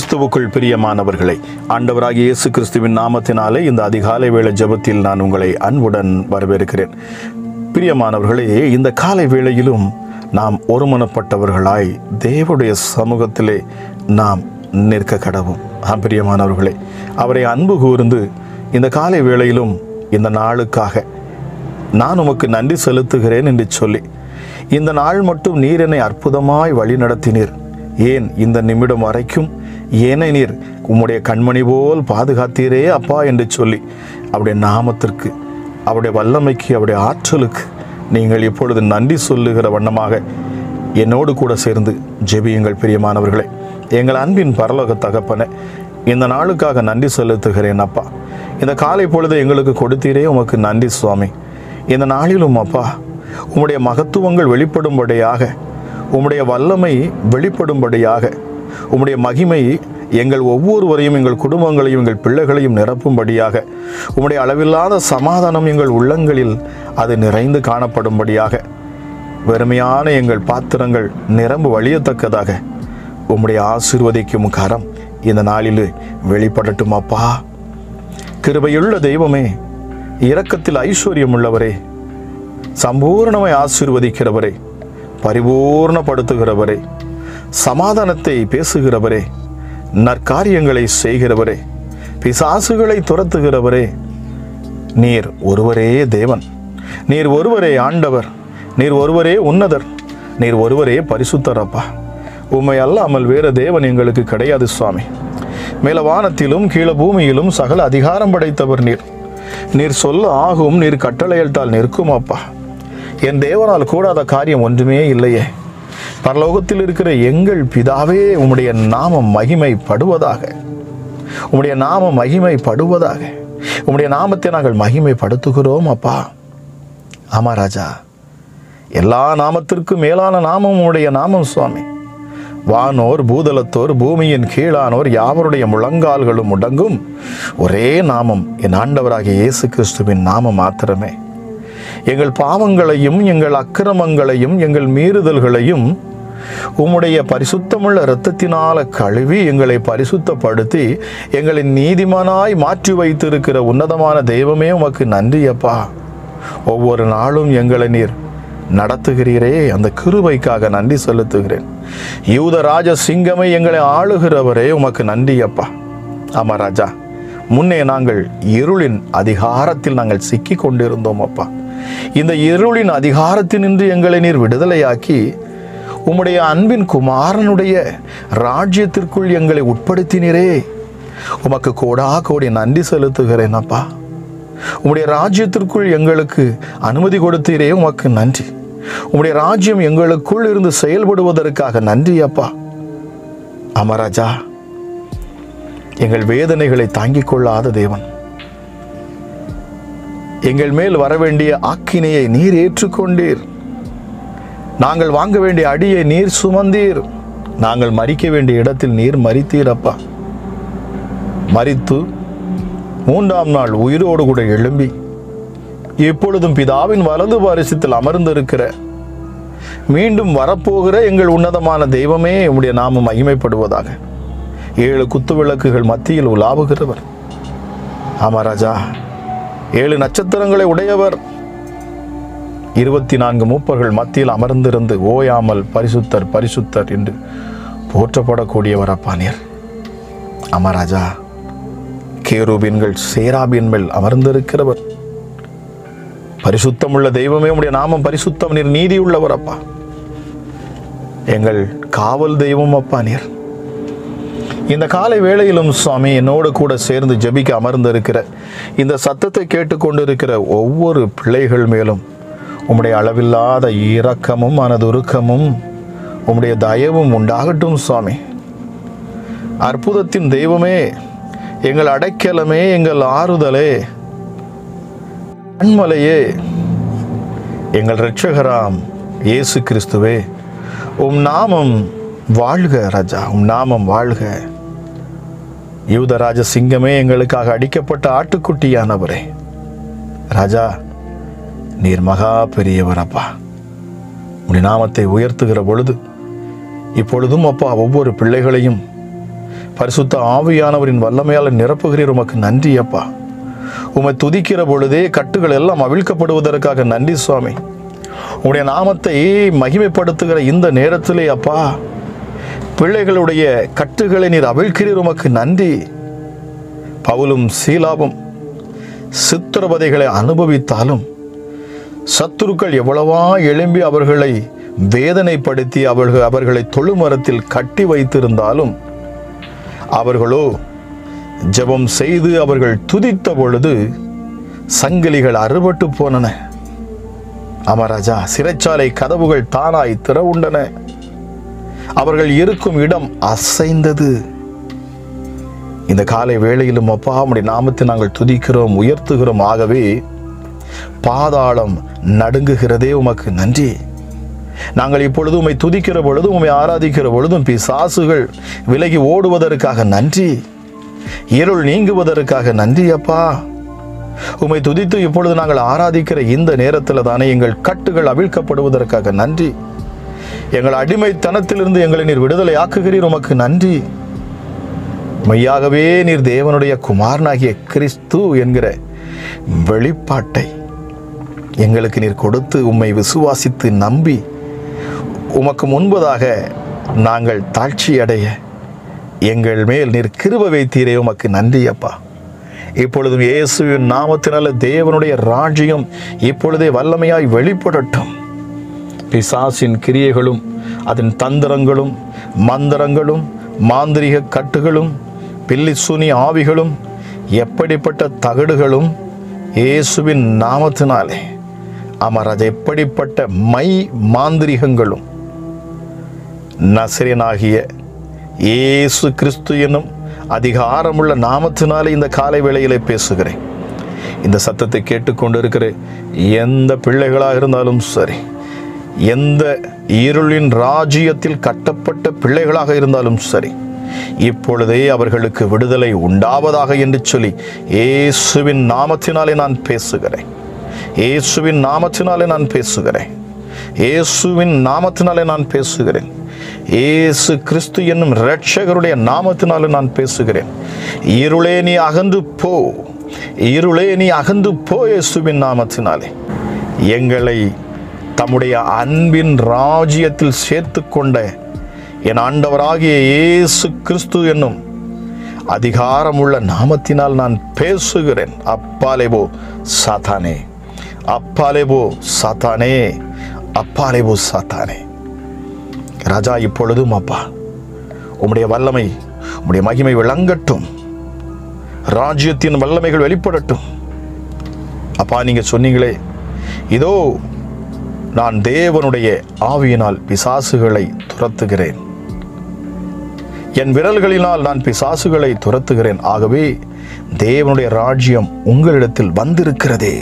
கிறிஸ்துவுக்குள் பிரியமானவர்களே ஆண்டவராகிய இயேசு கிறிஸ்துவின் நாமத்தினாலே இந்த அதிகாலை வேளை ஜெபத்தில் நான் உங்களை அன்புடன் வரவேற்கிறேன் பிரியமானவர்களே இந்த காலை வேளையிலும் நாம் ஒருமனப்பட்டவர்களாய் தேவனுடைய சமூகத்திலே நாம் நிற்க கடவும் ஆம் பிரியமானவர்களே அவரை அன்பு கூர்ந்து இந்த காலை வேளையிலும் இந்த நாளுக்காக நான் உமக்கு நன்றி செலுத்துகிறேன் என்று சொல்லி இந்த நாள் மட்டும் நீர் என்னை அற்புதமாய் வழி நடத்தினீர் ஏன் இந்த நிமிடம் வரைக்கும் ஏனை நீர் உம்முடைய கண்மணி போல் பாதுகாத்தீரே அப்பா என்று சொல்லி அவருடைய நாமத்திற்கு அவருடைய வல்லமைக்கு அவருடைய ஆற்றலுக்கு நீங்கள் இப்பொழுது நன்றி சொல்லுகிற வண்ணமாக என்னோடு கூட சேர்ந்து ஜெபியுங்கள் பிரியமானவர்களே எங்கள் அன்பின் பரலோக தகப்பனே இந்த நாளுக்காக நன்றி செலுத்துகிறேன் அப்பா இந்த காலை பொழுது எங்களுக்கு கொடுத்தீரே உமக்கு நன்றி சுவாமி இந்த நாளிலும் அப்பா உம்முடைய மகத்துவங்கள் வெளிப்படும்படியாக உம்முடைய வல்லமை வெளிப்படும்படியாக உம்முடைய மகிமை எங்கள் ஒவ்வொருவரையும் எங்கள் குடும்பங்களையும் எங்கள் பிள்ளைகளையும் நிரப்பும்படியாக உம்முடைய அளவில்லாத சமாதானம் எங்கள் உள்ளங்களில் அது நிறைந்து காணப்படும்படியாக வெறுமையான எங்கள் பாத்திரங்கள் நிரம்பு வழியத்தக்கதாக உம்முடைய ஆசீர்வதிக்கும் கரம் இந்த நாளில் வெளிப்படட்டும் அப்பா கிருபையுள்ள தெய்வமே இரக்கத்தில் ஐஸ்வர்யம் உள்ளவரே சம்பூர்ணமாய் ஆசீர்வதிக்கிறவரே பரிபூர்ணப்படுத்துகிறவரே சமாதானத்தை பேசுகிறவரே நற்காரியங்களை செய்கிறவரே பிசாசுகளை துரத்துகிறவரே நீர் ஒருவரே தேவன் நீர் ஒருவரே ஆண்டவர் நீர் ஒருவரே உன்னதர் நீர் ஒருவரே பரிசுத்தர் அப்பா உம்மை அல்லாமல் வேறு தேவன் எங்களுக்கு கிடையாது சுவாமி மேல வானத்திலும் கீழே பூமியிலும் சகல அதிகாரம் படைத்தவர் நீர் நீர் சொல்ல ஆகும் நீர் கட்டளையிட்டால் நிற்கும் அப்பா என் தேவனால் கூடாத காரியம் ஒன்றுமே இல்லையே பரலோகத்தில் இருக்கிற எங்கள் பிதாவே உம்முடைய நாமம் மகிமைப்படுவதாக உம்முடைய நாமம் மகிமைப்படுவதாக உம்முடைய நாமத்தை நாங்கள் மகிமைப்படுத்துகிறோம் அப்பா ஆமா ராஜா எல்லா நாமத்திற்கும் மேலான நாமம் உம்முடைய நாமம் சுவாமி வானோர் பூதலத்தோர் பூமியின் கீழானோர் யாவருடைய முழங்கால்களும் முடங்கும் ஒரே நாமம் என் ஆண்டவராகிய இயேசு கிறிஸ்துவின் நாமம் மாத்திரமே எங்கள் பாவங்களையும் எங்கள் அக்கிரமங்களையும் எங்கள் மீறுதல்களையும் உம்முடைய பரிசுத்தமுள்ள இரத்தத்தினால கழுவி எங்களை பரிசுத்தப்படுத்தி எங்களை நீதிமானாய் மாற்றி வைத்திருக்கிற உன்னதமான தெய்வமே உமக்கு நன்றி அப்பா ஒவ்வொரு நாளும் எங்களை நீர் நடத்துகிறீரே அந்த கிருபைக்காக நன்றி செலுத்துகிறேன் யூத ராஜ சிங்கமை எங்களை ஆளுகிறவரே உமக்கு நன்றி அப்பா ஆமா ராஜா முன்னே நாங்கள் இருளின் அதிகாரத்தில் நாங்கள் சிக்கி கொண்டிருந்தோம் அப்பா இந்த இருளின் அதிகாரத்தினின்று எங்களை நீர் விடுதலையாக்கி உம்முடைய அன்பின் குமாரனுடைய ராஜ்யத்திற்குள் எங்களை உட்படுத்தினரே உமக்கு கோடா கோடி நன்றி செலுத்துகிறேன் அப்பா உம்முடைய ராஜ்யத்திற்குள் எங்களுக்கு அனுமதி கொடுத்தீரே உமக்கு நன்றி உம்முடைய ராஜ்யம் எங்களுக்குள் இருந்து செயல்படுவதற்காக நன்றி அப்பா அமராஜா எங்கள் வேதனைகளை தாங்கிக் கொள்ளாத தேவன் எங்கள் மேல் வரவேண்டிய ஆக்கினையை நீர் ஏற்றுக்கொண்டீர் நாங்கள் வாங்க வேண்டிய அடியை நீர் சுமந்தீர் நாங்கள் மறிக்க வேண்டிய இடத்தில் நீர் மறித்தீர் அப்பா மறித்து மூன்றாம் நாள் உயிரோடு கூட எழும்பி இப்பொழுதும் பிதாவின் வலது பாரிசத்தில் அமர்ந்திருக்கிற மீண்டும் வரப்போகிற எங்கள் உன்னதமான தெய்வமே உம்முடைய நாமம் மகிமைப்படுவதாக ஏழு குத்து விளக்குகள் மத்தியில் உலாவுகிறவர் ஆமா ராஜா ஏழு நட்சத்திரங்களை உடையவர் இருபத்தி நான்கு மூப்பர்கள் மத்தியில் அமர்ந்திருந்து ஓயாமல் பரிசுத்தர் பரிசுத்தர் என்று போற்றப்படக்கூடியவர் அப்பா நீர் ஆமா ராஜா கேரூபின்கள் சேராபின் மேல் அமர்ந்திருக்கிறவர் பரிசுத்தமுள்ள தெய்வமே உடைய நாமம் பரிசுத்தம் நீர் நீதி உள்ளவர் அப்பா எங்கள் காவல் தெய்வம் அப்பா நீர் இந்த காலை வேளையிலும் சுவாமி என்னோடு கூட சேர்ந்து ஜெபிக்க அமர்ந்திருக்கிற இந்த சத்தத்தை கேட்டுக்கொண்டிருக்கிற ஒவ்வொரு பிள்ளைகள் மேலும் உம்முடைய அளவில்லாத இரக்கமும் மனதுருக்கமும் உம்முடைய தயவும் உண்டாகட்டும் சுவாமி அற்புதத்தின் தெய்வமே எங்கள் அடைக்கலமே எங்கள் ஆறுதலே அன்மலையே எங்கள் இரட்சகராம் இயேசு கிறிஸ்துவே உம் நாமம் வாழ்க ராஜா உம் நாமம் வாழ்க யூதராஜ சிங்கமே எங்களுக்காக அடிக்கப்பட்ட ஆட்டுக்குட்டியானவரே ராஜா நீர் மகா பெரியவர் அப்பா உடைய நாமத்தை உயர்த்துகிற பொழுது இப்பொழுதும் அப்பா ஒவ்வொரு பிள்ளைகளையும் பரிசுத்த ஆவியானவரின் வல்லமையால் நிரப்புகிறீர் உமக்கு நன்றி அப்பா உம்மை துதிக்கிற பொழுதே கட்டுகள் எல்லாம் அவிழ்க்கப்படுவதற்காக நன்றி சுவாமி உம்முடைய நாமத்தை மகிமைப்படுத்துகிற இந்த நேரத்திலே அப்பா பிள்ளைகளுடைய கட்டுகளை நீர் அவிழ்க்கிறீர் உமக்கு நன்றி பவுலும் சீலாவும் சித்திரவதைகளை அனுபவித்தாலும் சத்துருக்கள் எவ்வளவா எழும்பி அவர்களை வேதனைப்படுத்தி அவர்கள் அவர்களை தொழுமரத்தில் கட்டி வைத்திருந்தாலும் அவர்களோ ஜெபம் செய்து அவர்கள் துதித்த பொழுது சங்கிலிகள் அறுபட்டு போனன அமராஜா சிறைச்சாலை கதவுகள் தானாய் திறவுண்டன அவர்கள் இருக்கும் இடம் அசைந்தது இந்த காலை வேளையிலும் அப்பா உம்முடைய நாமத்தை நாங்கள் துதிக்கிறோம் உயர்த்துகிறோம் ஆகவே பாதாளம் நடுங்குகிறதே உமக்கு நன்றி நாங்கள் இப்பொழுது உம்மை துதிக்கிற பொழுதும் உம்மை ஆராதிக்கிற பொழுதும் பிசாசுகள் விலகி ஓடுவதற்காக நன்றி இருள் நீங்குவதற்காக நன்றி அப்பா உம்மை துதித்து இப்பொழுது நாங்கள் ஆராதிக்கிற இந்த நேரத்தில் தானே எங்கள் கட்டுகள் அவிழ்க்கப்படுவதற்காக நன்றி எங்கள் அடிமைத்தனத்திலிருந்து எங்களை நீர் விடுதலை ஆக்குகிறீர் உமக்கு நன்றி மெய்யாகவே நீர் தேவனுடைய குமாரனாகிய கிறிஸ்து என்கிற வெளிப்பாட்டை எங்களுக்கு நீர் கொடுத்து உம்மை விசுவாசித்து நம்பி உமக்கு முன்பதாக நாங்கள் தாழ்ச்சி அடைய எங்கள் மேல் நீர் கிருப வைத்தீரே உமக்கு நன்றி அப்பா இப்பொழுதும் இயேசுவின் நாமத்தினால தேவனுடைய ராஜ்யம் இப்பொழுதே வல்லமையாய் வெளிப்படட்டும் பிசாசின் கிரியைகளும் அதன் தந்திரங்களும் மந்திரங்களும் மாந்திரிக கட்டுகளும் பில்லிசுனி ஆவிகளும் எப்படிப்பட்ட தகடுகளும் இயேசுவின் நாமத்தினாலே அமர் அது எப்படிப்பட்ட மை மாந்திரிகங்களும் நசிரியனாகிய இயேசு கிறிஸ்து என்னும் அதிகாரமுள்ள நாமத்தினாலே இந்த காலை வேளையிலே பேசுகிறேன் இந்த சத்தத்தை கேட்டுக்கொண்டிருக்கிற எந்த பிள்ளைகளாக இருந்தாலும் சரி எந்த இருளின் ராஜ்யத்தில் கட்டப்பட்ட பிள்ளைகளாக இருந்தாலும் சரி இப்பொழுதே அவர்களுக்கு விடுதலை உண்டாவதாக என்று சொல்லி இயேசுவின் நாமத்தினாலே நான் பேசுகிறேன் இயேசுவின் நாமத்தினாலே நான் பேசுகிறேன் இயேசுவின் நாமத்தினாலே நான் பேசுகிறேன் இயேசு கிறிஸ்து என்னும் இரட்சகருடைய நாமத்தினாலே நான் பேசுகிறேன் இருளே நீ அகன்று போ இருளே நீ அகன்று போ இயேசுவின் நாமத்தினாலே எங்களை தம்முடைய அன்பின் ராஜ்யத்தில் சேர்த்து கொண்ட என் ஆண்டவராகிய இயேசு கிறிஸ்து என்னும் அதிகாரமுள்ள நாமத்தினால் நான் பேசுகிறேன் அப்பாலேபோ சாத்தானே அப்பாலேபோ சாத்தானே அப்பாலேபோ சாத்தானே ராஜா இப்பொழுதும் அப்பா உம்முடைய வல்லமை உம்முடைய மகிமை விளங்கட்டும் ராஜ்யத்தின் வல்லமைகள் வெளிப்படட்டும் அப்பா நீங்க சொன்னீங்களே இதோ நான் தேவனுடைய ஆவியினால் பிசாசுகளை துரத்துகிறேன் என் விரல்களினால் நான் பிசாசுகளை துரத்துகிறேன் ஆகவே தேவனுடைய ராஜ்யம் உங்களிடத்தில் வந்திருக்கிறதே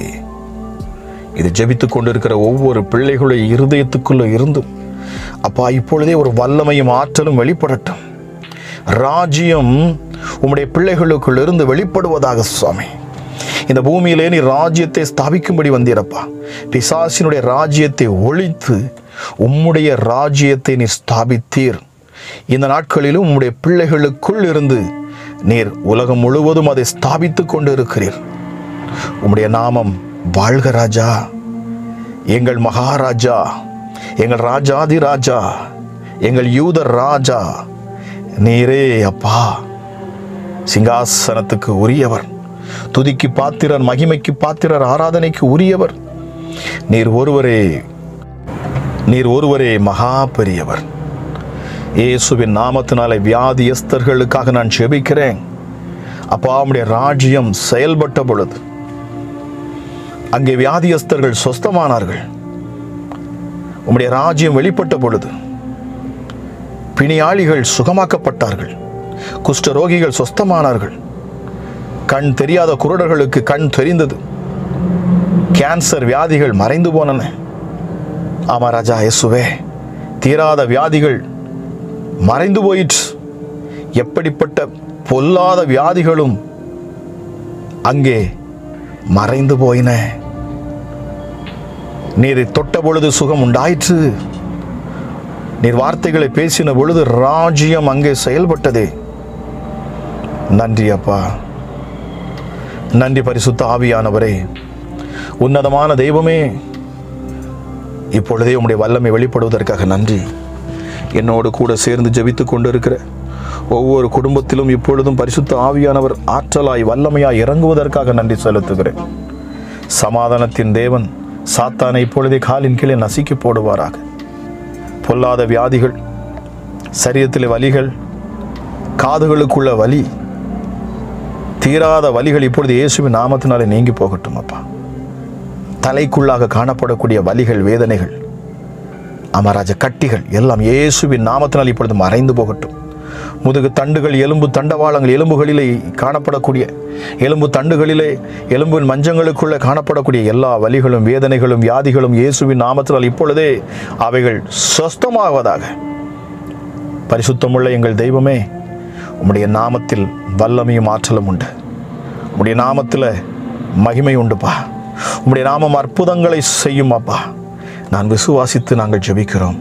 இது ஜெபித்துக் கொண்டிருக்கிற ஒவ்வொரு பிள்ளைகளுடைய இருதயத்துக்குள்ள இருந்தும் அப்பா இப்பொழுதே ஒரு வல்லமையும் ஆற்றலும் வெளிப்படட்டும் ராஜ்யம் உம்முடைய பிள்ளைகளுக்குள் இருந்து வெளிப்படுவதாக சுவாமி இந்த பூமியிலே நீ ராஜ்யத்தை ஸ்தாபிக்கும்படி வந்தீரப்பா பிசாசினுடைய ராஜ்யத்தை ஒழித்து உம்முடைய ராஜ்யத்தை நீ ஸ்தாபித்தீர் இந்த நாட்களிலும் உம்முடைய பிள்ளைகளுக்குள் இருந்து நீர் உலகம் முழுவதும் அதை ஸ்தாபித்துக் கொண்டு இருக்கிறீர் உம்முடைய நாமம் வாழ்க ராஜா எங்கள் மகாராஜா எங்கள் ராஜாதி ராஜா எங்கள் யூத ராஜா நீரே அப்பா சிங்காசனத்துக்கு உரியவர் துதிக்கு பாத்திரர் மகிமைக்கு பாத்திரர் ஆராதனைக்கு உரியவர் நீர் ஒருவரே நீர் ஒருவரே மகா பெரியவர் இயேசுவின் நாமத்தினாலே வியாதியஸ்தர்களுக்காக நான் ஜெபிக்கிறேன் அப்பா உம்முடைய ராஜ்யம் செயல்பட்ட பொழுது அங்கே வியாதியஸ்தர்கள் சொஸ்தமானார்கள் உம்முடைய ராஜ்யம் வெளிப்பட்ட பொழுது பிணியாளிகள் சுகமாக்கப்பட்டார்கள் குஷ்டரோகிகள் சொஸ்தமானார்கள் கண் தெரியாத குருடர்களுக்கு கண் தெரிந்தது கேன்சர் வியாதிகள் மறைந்து போனன ஆமா ராஜா இயேசுவே தீராத வியாதிகள் மறைந்து போயிற்று எப்படிப்பட்ட பொல்லாத வியாதிகளும் அங்கே மறைந்து போயின நீரை தொட்ட பொழுது சுகம் உண்டாயிற்று நீர் வார்த்தைகளை பேசின பொழுது ராஜ்யம் அங்கே செயல்பட்டதே நன்றி அப்பா நன்றி பரிசுத்த ஆவியானவரே உன்னதமான தெய்வமே இப்பொழுதே உம்முடைய வல்லமை வெளிப்படுவதற்காக நன்றி என்னோடு கூட சேர்ந்து ஜெபித்துக் கொண்டிருக்கிற ஒவ்வொரு குடும்பத்திலும் இப்பொழுதும் பரிசுத்த ஆவியானவர் ஆற்றலாய் வல்லமையாய் இறங்குவதற்காக நன்றி செலுத்துகிறேன் சமாதானத்தின் தேவன் சாத்தானை இப்பொழுதே காலின் கீழே நசுக்கி போடுவாராக பொல்லாத வியாதிகள் சரீரத்தில் வலிகள் காதுகளுக்குள்ள வலி தீராத வலிகள் இப்பொழுது இயேசுவின் நாமத்தினாலே நீங்கி போகட்டும் அப்பா தலைக்குள்ளாக காணப்படக்கூடிய வலிகள் வேதனைகள் அமராஜ கட்டிகள் எல்லாம் இயேசுவின் நாமத்தினால் இப்பொழுது மறைந்து போகட்டும் முதுகு தண்டுகள் எலும்பு தண்டவாளங்கள் எலும்புகளிலே காணப்படக்கூடிய எலும்பு தண்டுகளிலே எலும்பின் மஞ்சங்களுக்குள்ளே காணப்படக்கூடிய எல்லா வலிகளும் வேதனைகளும் வியாதிகளும் இயேசுவின் நாமத்தினால் இப்பொழுதே அவைகள் சொஸ்தமாவதாக பரிசுத்தமுள்ள எங்கள் தெய்வமே உம்முடைய நாமத்தில் வல்லமையும் ஆற்றலும் உண்டு உம்முடைய நாமத்தில் மகிமை உண்டுப்பா உம்முடைய நாமம் அற்புதங்களை செய்யும் அப்பா நான் விசுவாசித்து நாங்கள் ஜெபிக்கிறோம்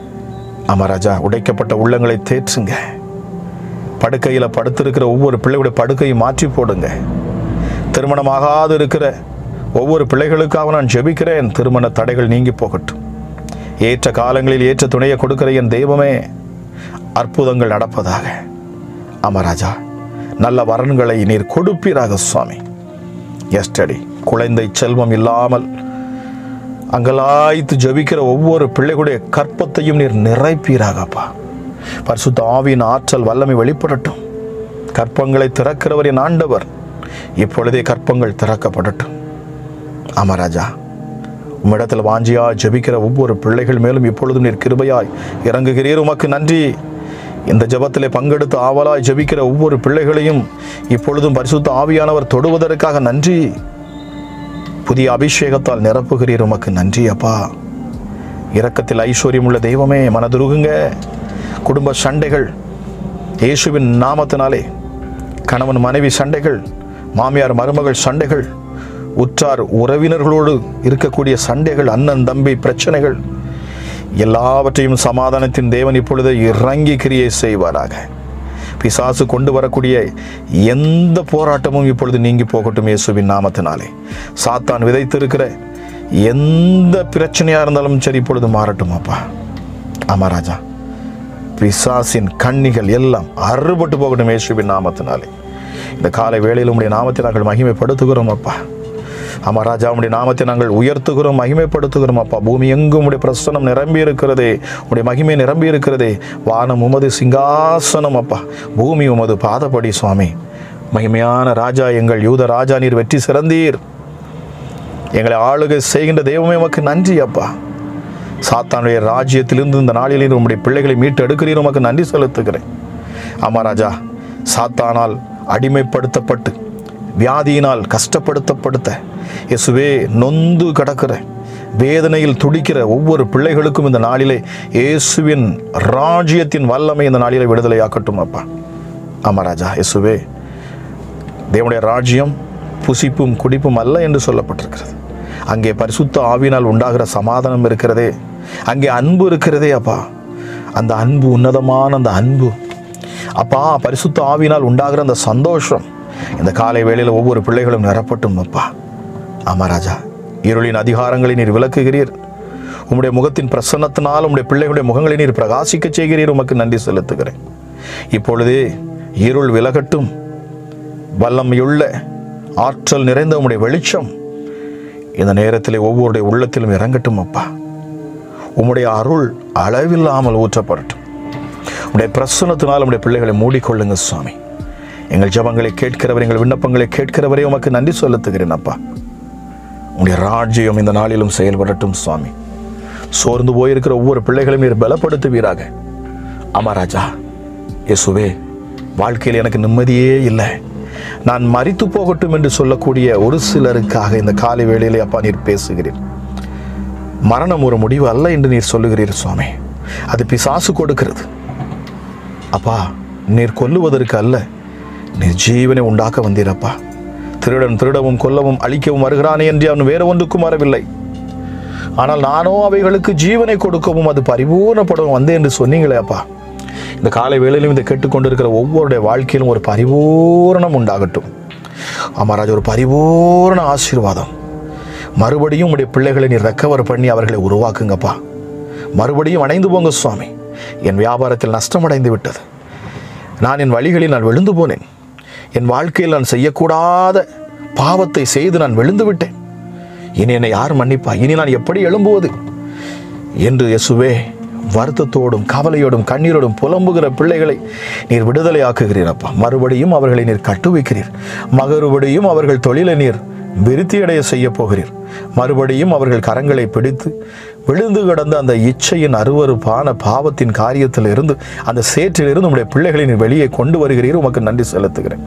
அமராஜா உடைக்கப்பட்ட உள்ளங்களை தேற்றுங்க படுக்கையில் படுத்திருக்கிற ஒவ்வொரு பிள்ளையுடைய படுக்கையை மாற்றி போடுங்க திருமணமாகாது இருக்கிற ஒவ்வொரு பிள்ளைகளுக்காக நான் ஜெபிக்கிறேன் திருமண தடைகள் நீங்கி போகட்டும் ஏற்ற காலங்களில் ஏற்ற துணையை கொடுக்கிற என் தெய்வமே அற்புதங்கள் நடப்பதாக அமராஜா நல்ல வரன்களை நீர் கொடுப்பீராக சுவாமி எஸ்டடி குழந்தை செல்வம் இல்லாமல் அங்கலாய்த்து ஜபிக்கிற ஒவ்வொரு பிள்ளைகளுடைய கற்பத்தையும் நீர் நிறைப்பீராகப்பா பரிசுத்த ஆவியின் ஆற்றல் வல்லமை வெளிப்படட்டும் கற்பங்களை திறக்கிறவர் என் ஆண்டவர் இப்பொழுதே கற்பங்கள் திறக்கப்படட்டும் ஆமாராஜா உம்மிடத்தில் வாஞ்சியா ஜெபிக்கிற ஒவ்வொரு பிள்ளைகள் மேலும் இப்பொழுதும் நீர் கிருபையாய் இறங்குகிறீர் உமக்கு நன்றி இந்த ஜெபத்திலே பங்கெடுத்து ஆவலாய் ஜெபிக்கிற ஒவ்வொரு பிள்ளைகளையும் இப்பொழுதும் பரிசுத்த ஆவியானவர் தொடுவதற்காக நன்றி புதிய அபிஷேகத்தால் நிரப்புகிறீர் உமக்கு நன்றி அப்பா இரக்கத்தில் ஐஸ்வர்யம் உள்ள தெய்வமே மனதுருகுங்க குடும்ப சண்டைகள் இயேசுவின் நாமத்தினாலே கணவன் மனைவி சண்டைகள் மாமியார் மருமகள் சண்டைகள் உற்றார் உறவினர்களோடு இருக்கக்கூடிய சண்டைகள் அண்ணன் தம்பி பிரச்சனைகள் எல்லாவற்றையும் சமாதானத்தின் தேவன் இப்பொழுது இறங்கி கிரியை செய்வாராக பிசாசு கொண்டு வரக்கூடிய எந்த போராட்டமும் இப்பொழுது நீங்கி போகட்டும் இயேசுவின் நாமத்தினாலே சாத்தான் விதைத்திருக்கிற எந்த பிரச்சனையா இருந்தாலும் சரி இப்பொழுது மாறட்டும் அப்பா ஆமா ராஜா பிசாசின் கண்ணிகள் எல்லாம் அறுபட்டு போகட்டும் இயேசுவின் நாமத்தினாலே இந்த காலை வேளையில் உம்முடைய நாமத்தை நாங்கள் மகிமைப்படுத்துகிறோம் அப்பா ஆமா ராஜா உம்முடைய நாமத்தை நாங்கள் உயர்த்துகிறோம் மகிமைப்படுத்துகிறோம் அப்பா பூமி எங்கும் உடைய பிரசனம் நிரம்பி இருக்கிறதே உடைய மகிமை நிரம்பி இருக்கிறதே வானம் உமது சிங்காசனம் அப்பா பூமி உமது பாதப்படி சுவாமி மகிமையான ராஜா எங்கள் யூத ராஜா நீர் வெற்றி சிறந்தீர் எங்களை ஆளுகை செய்கின்ற தெய்வமே உமக்கு நன்றி அப்பா சாத்தானுடைய ராஜ்யத்திலிருந்து இந்த நாளில் உம்முடைய பிள்ளைகளை மீட்டு எடுக்கிறீர் உமக்கு நன்றி செலுத்துகிறேன் ஆமா ராஜா சாத்தானால் அடிமைப்படுத்தப்பட்டு வியாதியினால் கஷ்டப்படுத்தப்படுத்த இயேசுவே நொந்து கிடக்கிற வேதனையில் துடிக்கிற ஒவ்வொரு பிள்ளைகளுக்கும் இந்த நாளிலே இயேசுவின் ராஜ்யத்தின் வல்லமை இந்த நாளிலே விடுதலையாக்கட்டும் அப்பா ஆமா ராஜா இயேசுவே தேவனுடைய ராஜ்யம் புசிப்பும் குடிப்பும் அல்ல என்று சொல்லப்பட்டிருக்கிறது அங்கே பரிசுத்த ஆவியினால் உண்டாகிற சமாதானம் இருக்கிறதே அங்கே அன்பு இருக்கிறதே அப்பா அந்த அன்பு உன்னதமான அந்த அன்பு அப்பா பரிசுத்த ஆவியினால் உண்டாகிற அந்த சந்தோஷம் இந்த காலை வேளையில் ஒவ்வொரு பிள்ளைகளும் நிரப்பட்டும் அப்பா ஆமா ராஜா இருளின் அதிகாரங்களை நீர் விளக்குகிறீர் உம்முடைய முகத்தின் பிரசன்னத்தினால் உம்முடைய பிள்ளைகளுடைய முகங்களை நீர் பிரகாசிக்க செய்கிறீர் உமக்கு நன்றி செலுத்துகிறேன் இப்பொழுதே இருள் விலகட்டும் வல்லமையுள்ள ஆற்றல் நிறைந்த உம்முடைய வெளிச்சம் இந்த நேரத்தில் ஒவ்வொருடைய உள்ளத்திலும் இறங்கட்டும் அப்பா உம்முடைய அருள் அளவில்லாமல் ஊற்றப்படட்டும் உடைய பிரசனத்தினால் உடைய பிள்ளைகளை மூடிக்கொள்ளுங்க சுவாமி எங்கள் ஜபங்களை கேட்கிறவர் எங்கள் விண்ணப்பங்களை கேட்கிறவரே உமக்கு நன்றி செலுத்துகிறேன் அப்பா உடைய ராஜ்யம் இந்த நாளிலும் செயல்படட்டும் சுவாமி சோர்ந்து போயிருக்கிற ஒவ்வொரு பிள்ளைகளையும் நீர் பலப்படுத்துவீராக ஆமா ராஜா இயேசுவே வாழ்க்கையில் எனக்கு நிம்மதியே இல்லை நான் மரித்து போகட்டும் என்று சொல்லக்கூடிய ஒரு சிலருக்காக இந்த காலை வேளையிலே அப்பா நீர் பேசுகிறீர் மரணம் ஒரு முடிவு அல்ல என்று நீர் சொல்லுகிறீர் சுவாமி அது பிசாசு கொடுக்கிறது அப்பா நீர் கொல்லுவதற்கு அல்ல நீர் ஜீவனை உண்டாக்க வந்தீரப்பா திருடன் திருடவும் கொல்லவும் அழிக்கவும் வருகிறானே என்று அவன் வேறு ஒன்றுக்கும் வரவில்லை ஆனால் நானோ அவைகளுக்கு ஜீவனை கொடுக்கவும் அது பரிபூர்ணப்படவும் வந்தேன் என்று சொன்னீங்களே அப்பா இந்த காலை வேளையிலும் இதை கேட்டுக்கொண்டிருக்கிற ஒவ்வொருடைய வாழ்க்கையிலும் ஒரு பரிபூரணம் உண்டாகட்டும் ஆமாராஜ் ஒரு பரிபூரண ஆசீர்வாதம் மறுபடியும் உடைய பிள்ளைகளை நீர் ரெக்கவர் பண்ணி அவர்களை உருவாக்குங்கப்பா மறுபடியும் அணைந்து போங்க சுவாமி என் வியாபாரத்தில் நஷ்டமடைந்து விட்டது நான் என் வழிகளில் நான் விழுந்து போனேன் என் வாழ்க்கையில் நான் செய்யக்கூடாத பாவத்தை செய்து நான் விழுந்து விட்டேன் இனி என்னை யார் மன்னிப்பா இனி நான் எப்படி எழும்புவது என்று இயேசுவே வருத்தத்தோடும் கவலையோடும் கண்ணீரோடும் புலம்புகிற பிள்ளைகளை நீர் விடுதலையாக்குகிறீர் அப்பா மறுபடியும் அவர்களை நீர் கட்டுவிக்கிறீர் மறுபடியும் அவர்கள் தொழிலை நீர் விருத்தியடைய செய்ய போகிறீர் மறுபடியும் அவர்கள் கரங்களை பிடித்து விழுந்து கிடந்த அந்த இச்சையின் அருவருப்பான பாவத்தின் காரியத்தில் இருந்து அந்த சேற்றிலிருந்து உங்களுடைய பிள்ளைகளை நீர் வெளியே கொண்டு வருகிறீர் உமக்கு நன்றி செலுத்துகிறேன்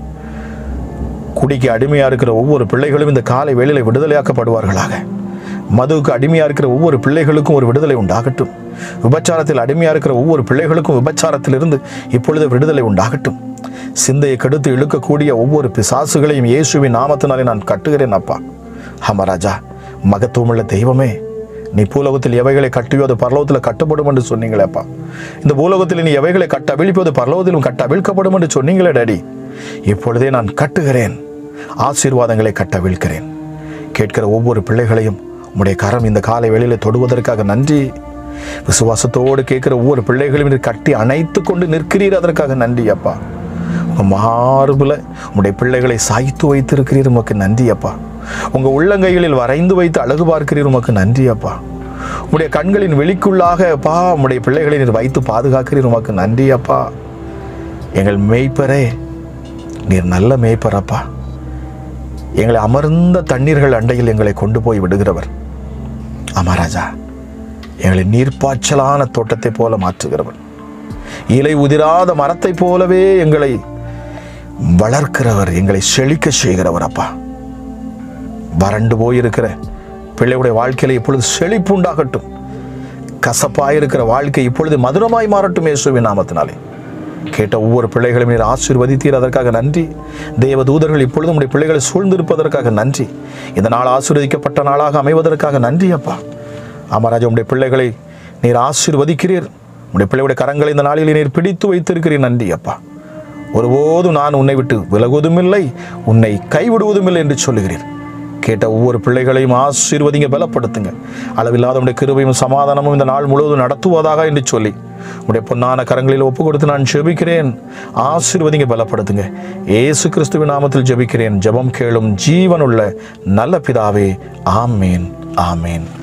குடிக்கு அடிமையா இருக்கிற ஒவ்வொரு பிள்ளைகளும் இந்த காலை வேளையில விடுதலையாக்கப்படுவார்களாக மதுவுக்கு அடிமையா இருக்கிற ஒவ்வொரு பிள்ளைகளுக்கும் ஒரு விடுதலை உண்டாகட்டும் விபச்சாரத்தில் அடிமையா இருக்கிற ஒவ்வொரு பிள்ளைகளுக்கும் விபச்சாரத்திலிருந்து இப்பொழுது விடுதலை உண்டாகட்டும் சிந்தையை கெடுத்து இழுக்கக்கூடிய ஒவ்வொரு பிசாசுகளையும் இயேசுவின் நாமத்தினாலே நான் கட்டுகிறேன் அப்பா ஹமராஜா மகத்துவமுள்ள தெய்வமே நீ பூலோகத்தில் எவைகளை கட்டியோ அது பரலோகத்தில் கட்டப்படும் என்று சொன்னீங்களேப்பா இந்த பூலோகத்தில் நீ எவைகளை கட்ட அவிழ்ப்பது பரலோகத்திலும் கட்ட அவிழ்க்கப்படும் என்று சொன்னீங்களே டாடி இப்பொழுதே நான் கட்டுகிறேன் ஆசீர்வாதங்களை கட்ட அவிழ்க்கிறேன் கேட்கிற ஒவ்வொரு பிள்ளைகளையும் உம்முடைய கரம் இந்த காலை வெளியில தொடுவதற்காக நன்றி விசுவாசத்தோடு கேட்கிற ஒவ்வொரு பிள்ளைகளையும் நீர் கட்டி அணைத்து கொண்டு நிற்கிறீர் அதற்காக நன்றி அப்பா உங்க மார்புல உம்முடைய பிள்ளைகளை சாய்த்து வைத்திருக்கிறீர் உமக்கு நன்றி அப்பா உங்க உள்ளங்கைகளில் வரைந்து வைத்து அழகு பார்க்கிறீர் உமக்கு நன்றி அப்பா உம்முடைய கண்களின் வெளிக்குள்ளாக அப்பா உம்முடைய பிள்ளைகளை நீர் வைத்து பாதுகாக்கிறீர் உமக்கு நன்றி அப்பா எங்கள் மேய்ப்பரே நீர் நல்ல மேய்ப்பரப்பா எங்களை அமர்ந்த தண்ணீர்கள் அண்டையில் எங்களை கொண்டு போய் விடுகிறவர் அமராஜா எங்களை நீர்ப்பாய்ச்சலான தோட்டத்தை போல மாற்றுகிறவர் இலை உதிராத மரத்தைப் போலவே எங்களை வளர்க்கிறவர் எங்களை செழிக்க செய்கிறவர் அப்பா வறண்டு போயிருக்கிற பிள்ளையுடைய வாழ்க்கையில இப்பொழுது செழிப்பு உண்டாகட்டும் கசப்பாயிருக்கிற வாழ்க்கை இப்பொழுது மதுரமாய் மாறட்டும் இயேசுவின் நாமத்தினாலே கேட்ட ஒவ்வொரு பிள்ளைகளையும் நீர் ஆசீர்வதித்தீர் அதற்காக நன்றி தேவ தூதர்கள் இப்பொழுதும் உடைய பிள்ளைகளை சூழ்ந்திருப்பதற்காக நன்றி இந்த நாள் ஆசீர்வதிக்கப்பட்ட நாளாக அமைவதற்காக நன்றி அப்பா ஆமாராஜா உடைய பிள்ளைகளை நீர் ஆசீர்வதிக்கிறீர் உடைய பிள்ளையுடைய கரங்களை இந்த நாளில் நீர் பிடித்து வைத்திருக்கிறீர் நன்றி அப்பா ஒருபோதும் நான் உன்னை விட்டு விலகுவதும் இல்லை உன்னை கைவிடுவதும் இல்லை என்று சொல்லுகிறீர் கேட்ட ஒவ்வொரு பிள்ளைகளையும் ஆசீர்வதிங்க பலப்படுத்துங்க அளவில்லாத உடைய கிருபையும் சமாதானமும் இந்த நாள் முழுவதும் நடத்துவதாக என்று சொல்லி உடைய பொன்னான கரங்களில் ஒப்பு கொடுத்து நான் ஜெபிக்கிறேன் ஆசீர்வதிங்க பலப்படுத்துங்க ஏசு கிறிஸ்துவின் நாமத்தில் ஜெபிக்கிறேன் ஜெபம் கேளும் ஜீவனுள்ள நல்ல பிதாவே ஆமேன் ஆமேன்